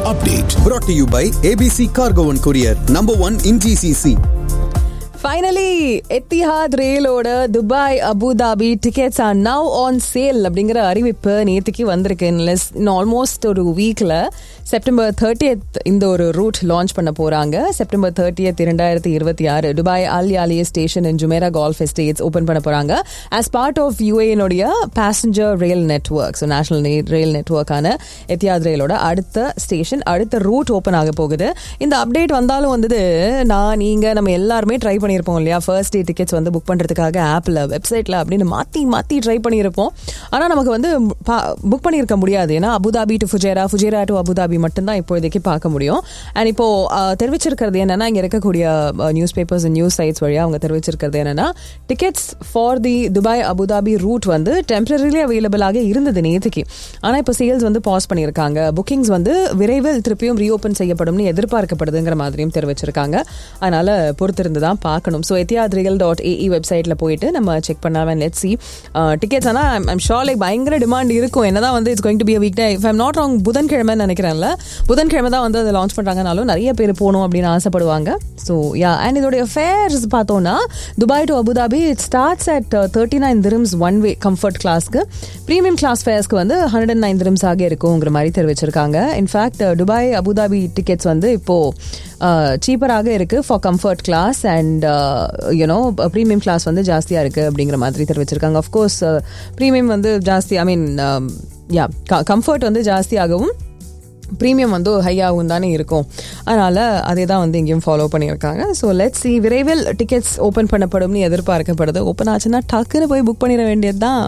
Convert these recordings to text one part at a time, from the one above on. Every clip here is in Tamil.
update. brought to you by ABC Cargo and Courier, number one in GCC. Finally Etihad ரயிலோட Dubai Abu Dhabi tickets are now on sale அப்படிங்கிற அறிவிப்பு நேற்றுக்கு வந்திருக்கு இன் ஆல்மோஸ்ட் ஒரு வீக்கில் செப்டம்பர் தேர்ட்டியத் இந்த ஒரு ரூட் லான்ச் பண்ண போகிறாங்க செப்டம்பர் தேர்ட்டியத் இரண்டாயிரத்தி இருபத்தி ஆறு Dubai Al Yalayis station in Jumeirah golf estates open பண்ண போகிறாங்க ஆஸ் பார்ட் ஆஃப் யூஏனுடைய passenger rail network so national rail நெட்ஒர்க்கான எத்தியாத் ரயிலோட அடுத்த ஸ்டேஷன் அடுத்த ரூட் ஓப்பன் ஆக போகுது இந்த அப்டேட் வந்தாலும் வந்தது நான் நீங்கள் நம்ம எல்லாருமே ட்ரை பண்ணியிருப்போம் இல்லையா ஃபர்ஸ்ட் டே டிக்கெட்ஸ் வந்து புக் பண்ணுறதுக்காக ஆப்பில் வெப்சைட்டில் அப்படின்னு மாற்றி மாற்றி ட்ரை பண்ணியிருப்போம் ஆனால் நமக்கு வந்து புக் பண்ணியிருக்க முடியாது ஏன்னா Abu Dhabi to Fujairah Fujairah to Abu Dhabi மட்டும்தான் இப்போதைக்கு பார்க்க முடியும் அண்ட் இப்போ அஹ், தெரிவிச்சிருக்கிறது என்னன்னா இங்கே இருக்கக்கூடிய நியூஸ் பேப்பர்ஸ் நியூஸ் சைட்ஸ் வழியாக அவங்க தெரிவிச்சிருக்கிறது என்னன்னா tickets for the Dubai Abu Dhabi route வந்து டெம்பரரிலி அவைலபிளாக இருந்தது நேற்றுக்கு ஆனால் இப்போ சேல்ஸ் வந்து பாஸ் பண்ணியிருக்காங்க புக்கிங்ஸ் வந்து விரைவில் திருப்பியும் ரீஓப்பன் செய்யப்படும்னு எதிர்பார்க்கப்படுதுங்கிற மாதிரியும் தெரிவிச்சிருக்காங்க அதனால பொறுத்திருந்து தான் பார்க்கணும் so Etihad rail dot AE வெப்சைட்டில் போயிட்டு நம்ம செக் பண்ணாமல் லெட் சி டிக்கெட்ஸ் ஆனால் ஐம் ஷோர் லைக் பயங்கர டிமாண்ட் இருக்கும் என்னதான் வந்து it's going to be weekday if I'm not wrong புதன்கிழமை நினைக்கிறேன்ல புதன்கிழமை தான் வந்து அதை லான்ச் பண்ணுறாங்கனாலும் நிறைய பேர் போகணும் அப்படின்னு ஆசைப்படுவாங்க ஸோ யா அண்ட் இதோடைய ஃபேர்ஸ் பார்த்தோம்னா Dubai to Abu Dhabi it starts at thirty nine dirhams one way comfort கிளாஸ்க்கு ப்ரீமியம் கிளாஸ் ஃபேர்ஸ்க்கு வந்து ஹண்ட்ரட் அண்ட் நைன் திரும்ஸ் ஆக இருக்குங்கிற மாதிரி தெரிவிச்சிருக்காங்க இன்ஃபேக்ட் துபாய் அபுதாபி டிக்கெட்ஸ் வந்து இப்போ சீப்பராக இருக்கு for comfort class and you know premium class வந்து ஜாஸ்தியாக இருக்கு அப்படிங்கிற மாதிரி தெரிவிச்சிருக்காங்க அஃப்கோர்ஸ் ப்ரீமியம் வந்து ஜாஸ்தி ஐ மீன் யா கம்ஃபர்ட் வந்து ஜாஸ்தியாகவும் ப்ரீமியம் வந்து ஹையாகவும் தானே இருக்கும் அதனால் அதே தான் வந்து இங்கேயும் ஃபாலோ பண்ணியிருக்காங்க ஸோ லெட்ஸ் சி விரைவில் டிக்கெட்ஸ் ஓப்பன் பண்ணப்படும்னு எதிர்பார்க்கப்படுது ஓப்பன் ஆச்சுன்னா டக்குன்னு போய் புக் பண்ணிட வேண்டியது தான்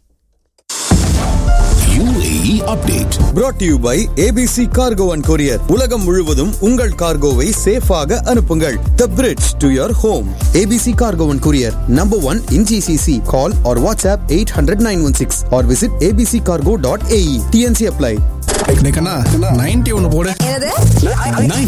UAE update. brought to you by ABC Cargo and Courier. உலகம் முழுவதும் உங்கள் கார்கோவை சேஃபாக அனுப்புங்கள் The bridge to your home. ABC Cargo and Courier, number one in GCC. Call or WhatsApp 800-916 or visit abccargo.ae. TNC apply. Ninety ஒன்னு போடு என்னது